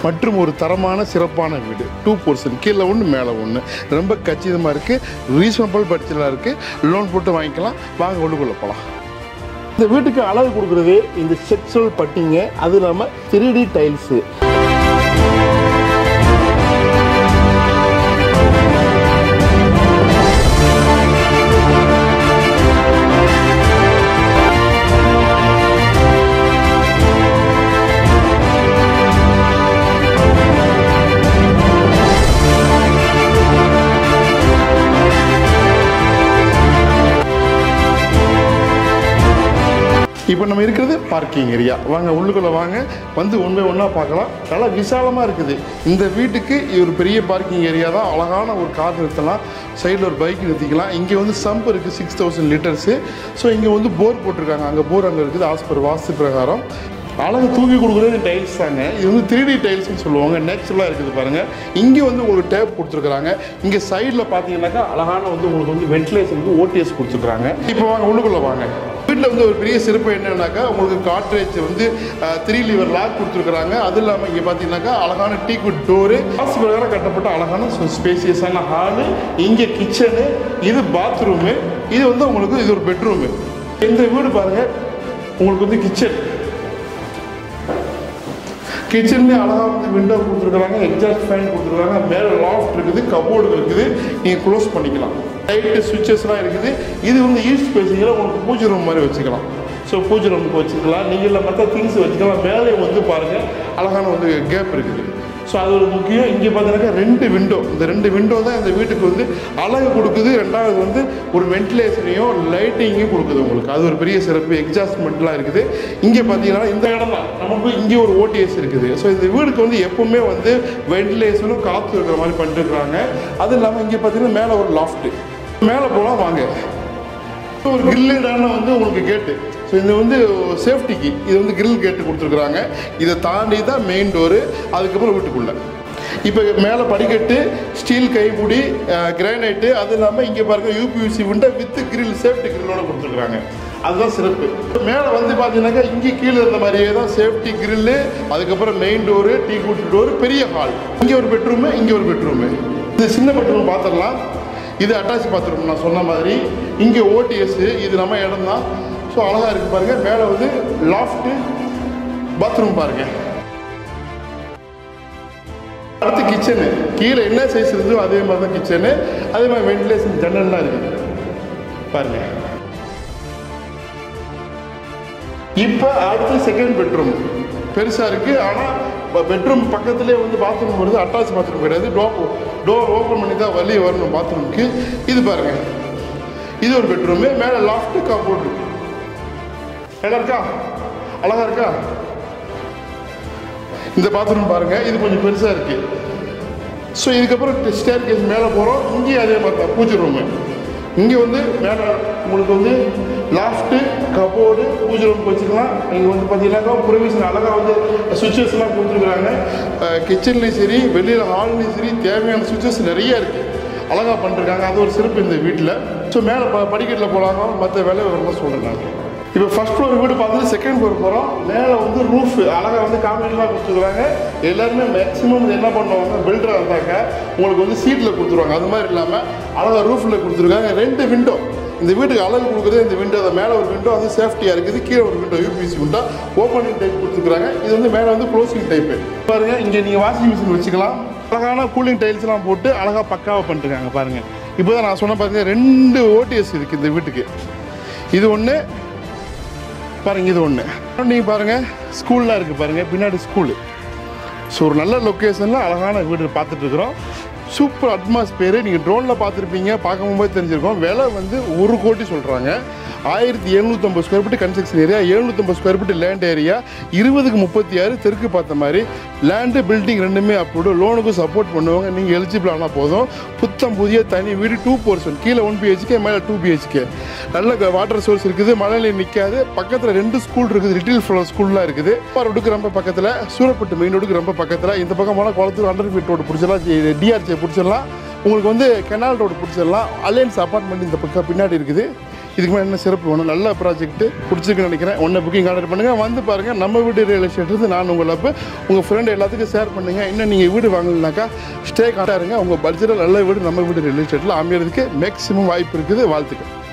மற்றும் ஒரு தரமான சிறப்பான வீடு டூ போர்ஷன் கீழே ஒன்று மேலே ஒன்று ரொம்ப கச்சிதமாக இருக்குது ரீசனபிள் பட்ஜெட்டில் இருக்குது லோன் போட்டு வாங்கிக்கலாம் வாங்க உள்ளுக்குள்ளே போகலாம் இந்த வீட்டுக்கு அழகு கொடுக்குறது இந்த செக்ஸுவல் பட்டிங்க அது இல்லாமல் த்ரீ டி டைல்ஸு இப்போ நம்ம இருக்கிறது பார்க்கிங் ஏரியா வாங்க உள்ளுக்குள்ளே வாங்க வந்து ஒன்று ஒன்றா பார்க்கலாம் நல்லா விசாலமாக இருக்குது இந்த வீட்டுக்கு இது ஒரு பெரிய பார்க்கிங் ஏரியா தான் அழகான ஒரு கார் நிறுத்தலாம் சைடில் ஒரு பைக் நிறுத்திக்கலாம் இங்கே வந்து சம்ப் இருக்குது சிக்ஸ் தௌசண்ட் லிட்டர்ஸு ஸோ இங்கே வந்து போர் போட்டிருக்காங்க அங்கே போர் அங்கே இருக்குது ஆஸ்பர் வாஸ்து பிரகாரம் அழகு தூக்கி கொடுக்குறது டைல்ஸ் தாங்க இது வந்து த்ரீ டி டைல்ஸ்னு சொல்லுவாங்க நேச்சுரலாக இருக்குது பாருங்கள் இங்கே வந்து உங்களுக்கு டேப் கொடுத்துருக்குறாங்க இங்கே சைடில் பார்த்தீங்கன்னாக்கா அழகான வந்து உங்களுக்கு வந்து வென்டிலேஷனுக்கு ஓடிஎஸ் கொடுத்துருக்குறாங்க இப்போ வாங்க உள்ளுக்குள்ளே வாங்க வீட்டில் வந்து ஒரு பெரிய சிறப்பு என்னன்னாக்கா உங்களுக்கு காட்ரேஜ் வந்து த்ரீ லிவர் லாக் கொடுத்துருக்குறாங்க அது இல்லாமல் இங்கே பார்த்தீங்கன்னாக்கா அழகான டீ குட் டோரு காசு பிரகாரம் கட்டப்பட்ட அழகான ஸ்பேசியஸான ஹாலு இங்கே கிச்சனு இது பாத்ரூமு இது வந்து உங்களுக்கு இது ஒரு பெட்ரூமு இந்த வீடு பாருங்கள் உங்களுக்கு வந்து கிச்சன் கிச்சன்லேயே அழகாக வந்து விண்டோ கொடுத்துருக்குறாங்க எக்ஸாஸ்ட் ஃபேன் கொடுத்துருக்காங்க மேலே லாஃப்ட் இருக்குது கபோர்டு இருக்குது நீங்கள் க்ளோஸ் பண்ணிக்கலாம் லைட்டு சுவிச்சஸ்லாம் இருக்குது இது வந்து ஈஸ்ட் பேசிங்கில் உங்களுக்கு பூஜை ரூம் மாதிரி வச்சுக்கலாம் ஸோ பூஜை ரூமுக்கு வச்சுக்கலாம் நீங்கள் இல்லை மற்ற திங்ஸ் வச்சுக்கலாம் மேலே வந்து பாருங்கள் அழகான வந்து கேப் இருக்குது ஸோ அது ஒரு முக்கியம் இங்கே பார்த்தீங்கன்னாக்கா ரெண்டு விண்டோ இந்த ரெண்டு விண்டோ தான் இந்த வீட்டுக்கு வந்து அழகு கொடுக்குது ரெண்டாவது வந்து ஒரு வென்டிலேஷனையும் லைட்டிங்கையும் கொடுக்குது உங்களுக்கு அது ஒரு பெரிய சிறப்பு எக்ஸாஸ்ட்மெண்ட்லாம் இருக்குது இங்கே பார்த்தீங்கன்னா இந்த இடம் தான் நமக்கு இங்கே ஒரு ஓடிஎஸ் இருக்குது ஸோ இந்த வீடுக்கு வந்து எப்பவுமே வந்து வென்டிலேஷனும் காற்று இருக்கிற மாதிரி பண்ணிட்டுருக்காங்க அது இல்லாமல் இங்கே பார்த்தீங்கன்னா மேலே ஒரு லாஃப்ட்டு மேலே போகலாம் வாங்க ஒரு கிரில்லுடான வந்து உங்களுக்கு கேட்டு ஸோ இது வந்து சேஃப்டிக்கு இது வந்து கிரில் கேட்டு கொடுத்துருக்குறாங்க இதை தாண்டி தான் மெயின் டோரு அதுக்கப்புறம் வீட்டுக்குள்ளே இப்போ மேலே படிக்கட்டு ஸ்டீல் கைமுடி கிரானைட்டு அது இல்லாமல் இங்கே பாருங்க UPVC window with grill safety கிரில்லோட கொடுத்துருக்குறாங்க அதுதான் சிறப்பு மேலே வந்து பார்த்தீங்கன்னாக்கா இங்கே கீழே இருந்த மாதிரியே தான் சேஃப்டி கிரில்லு அதுக்கப்புறம் மெயின் டோரு டீ கூட்டு டோரு பெரிய ஹால் இங்கே ஒரு பெட்ரூமு இங்கே ஒரு பெட்ரூமு இது சின்ன பெட்ரூம் பார்த்துடலாம் இது அட்டாச் பாத்ரூம் நான் சொன்ன மாதிரி இங்கே ஓடிஎஸ் இது நம்ம இடம் தான் ஸோ அழகாக இருக்குது பாருங்கள் மேலே வந்து லாஃப்ட்டு பாத்ரூம் பாருங்கள் அடுத்து கிச்சனு கீழே என்ன சைஸ் இருந்தோ அதே மாதிரி தான் கிச்சனு அதே மாதிரி வென்டிலேஷன் ஜன்னல்லாம் இருக்குது பாருங்க இப்போ அடுத்து செகண்ட் பெட்ரூம் பெருசாக இருக்குது ஆனால் பெட்ரூம் பக்கத்துலேயே வந்து பாத்ரூம் வருது அட்டாச் பாத்ரூம் கிடையாது டோ டோர் ஓப்பன் பண்ணி தான் வெளியே வரணும் பாத்ரூமுக்கு இது பாருங்க இது ஒரு பெட்ரூமு மேலே லாஃப்ட்டு கபோர்ட் இருக்கு நல்லா இருக்கா அழகா இருக்கா இந்த பாத்ரூம் பாருங்க இது கொஞ்சம் பெருசாக இருக்கு ஸோ இதுக்கப்புறம் ஸ்டேர் கேஸ் மேலே போகிறோம் இங்கேயும் அதே மாதிரி தான் பூஜை ரூமு இங்கே வந்து மேலே உங்களுக்கு வந்து லாஃப்ட்டு கபோர்டு பூஜை ரூம் வச்சுக்கலாம் இங்கே வந்து பார்த்தீங்கன்னாக்கா ப்ரொவிஷன் அழகாக வந்து சுவிச்சஸ்லாம் கொடுத்துருக்குறாங்க கிச்சன்லேயும் சரி வெளியில் ஹால்லையும் சரி தேவையான சுவிச்சஸ் நிறைய இருக்குது அழகாக பண்ணிருக்காங்க அது ஒரு சிறப்பு இந்த வீட்டில் ஸோ மேலே ப படிக்கட்டில் போகலாங்க மற்ற வேலை விவரம்லாம் சொல்கிறேன் நான் இப்போ ஃபர்ஸ்ட் ஃப்ளோர் வீடு பார்த்துட்டு செகண்ட் ஃப்ளோர் போகிறோம் மேலே வந்து ரூஃப் அழகாக வந்து காங்கிரீட்லாம் கொடுத்துருக்காங்க எல்லாருமே மேக்ஸிமம் என்ன பண்ணுவாங்க பில்டராக இருந்தாங்க உங்களுக்கு வந்து சீட்டில் கொடுத்துருவாங்க அது மாதிரி இல்லாமல் அழகாக ரூஃபில் கொடுத்துருக்காங்க ரெண்டு விண்டோ இந்த வீட்டுக்கு அழகு கொடுக்குறது இந்த விண்டோ அதை மேலே ஒரு விண்டோ வந்து சேஃப்டியாக இருக்குது கீழே ஒரு window UPVC window opening type கொடுத்துருக்காங்க இது வந்து மேலே வந்து க்ளோசிங் டைப்பு பாருங்க இங்கே நீங்கள் வாஷிங் மிஷின் வச்சுக்கலாம் அழகான கூலிங் டைல்ஸ்லாம் போட்டு அழகாக பக்காவாக பண்ணிருக்காங்க பாருங்கள் இப்போ தான் நான் சொன்ன பாருங்க ரெண்டு ஓடிஎஸ் இருக்குது இந்த வீட்டுக்கு இது ஒன்று பாருங்க இது ஒன்று நீங்கள் பாருங்கள் ஸ்கூல்லாம் இருக்குது பாருங்கள் பின்னாடி ஸ்கூலு ஸோ ஒரு நல்ல லொக்கேஷனில் அழகான வீடு பார்த்துட்டு இருக்கிறோம் சூப்பர் அட்மாஸ்பியரு நீங்கள் ட்ரோனில் பார்த்துருப்பீங்க பார்க்கும்போது தெரிஞ்சிருக்கோம் விலை வந்து ஒரு கோடி சொல்கிறாங்க ஆயிரத்தி எழுநூற்றம்பது ஸ்கொயர் ஃபீட் கன்ஸ்ட்ரக்ஷன் ஏரியா எழுநூற்றம்பது ஸ்கொயர் ஃபீட் லேண்ட் ஏரியா இருபதுக்கு முப்பத்தி ஆறு தெற்கு பார்த்த மாதிரி லேண்டு பில்டிங் ரெண்டுமே அப்ரூவ்டு லோனுக்கும் சப்போர்ட் பண்ணுவாங்க நீங்கள் எலிஜிபிள் ஆனால் போதும் புத்தம் புதிய தனி வீடு டூ போர்ஷன் கீழே ஒன் பிஹெச்கே மேலே டூ பிஹெச்கே நல்ல வாட்டர் சோர்ஸ் இருக்குது மழையில் நிற்காது பக்கத்தில் ரெண்டு ஸ்கூல் இருக்குது லிட்டில் ஃப்ளவர் ஸ்கூல்லாம் இருக்குது ரோடுக்கு ரொம்ப பக்கத்தில் சூரப்பட்டு மெயின் ரோடுக்கு ரொம்ப பக்கத்தில் இந்த பக்கம் போனால் குளத்தூர் அண்டர் ஃபீட் ரோடு பிடிச்சலாம் டிஆர்ஜே பிடிச்சிடலாம் உங்களுக்கு வந்து கெனால் ரோடு பிடிச்சிடலாம் அலையன்ஸ் அப்பார்ட்மெண்ட் இந்த பக்கம் பின்னாடி இருக்குது இதுக்கு மேலே என்ன சிறப்பு வேணும் நல்ல ப்ராஜெக்ட் பிடிச்சிருக்குன்னு நினைக்கிறேன் ஒன்று புக்கிங் கான்டாக்ட் பண்ணுங்கள் வந்து பாருங்கள் நம்ம வீடு ரியல் எஸ்டேட் இருந்து நான் உங்களை அப்போ உங்கள் ஃப்ரெண்டு எல்லாத்துக்கும் ஷேர் பண்ணுங்கள் இன்னும் நீங்கள் வீடு வாங்கலைனாக்கா ஸ்டே காட்டாருங்க உங்கள் பட்ஜெட்டில் நல்ல வீடு நம்ம வீடு ரியல் எஸ்டேட்டில் அமையறதுக்கு மேக்ஸிமம் வாய்ப்பு இருக்குது வாழ்த்துக்கள்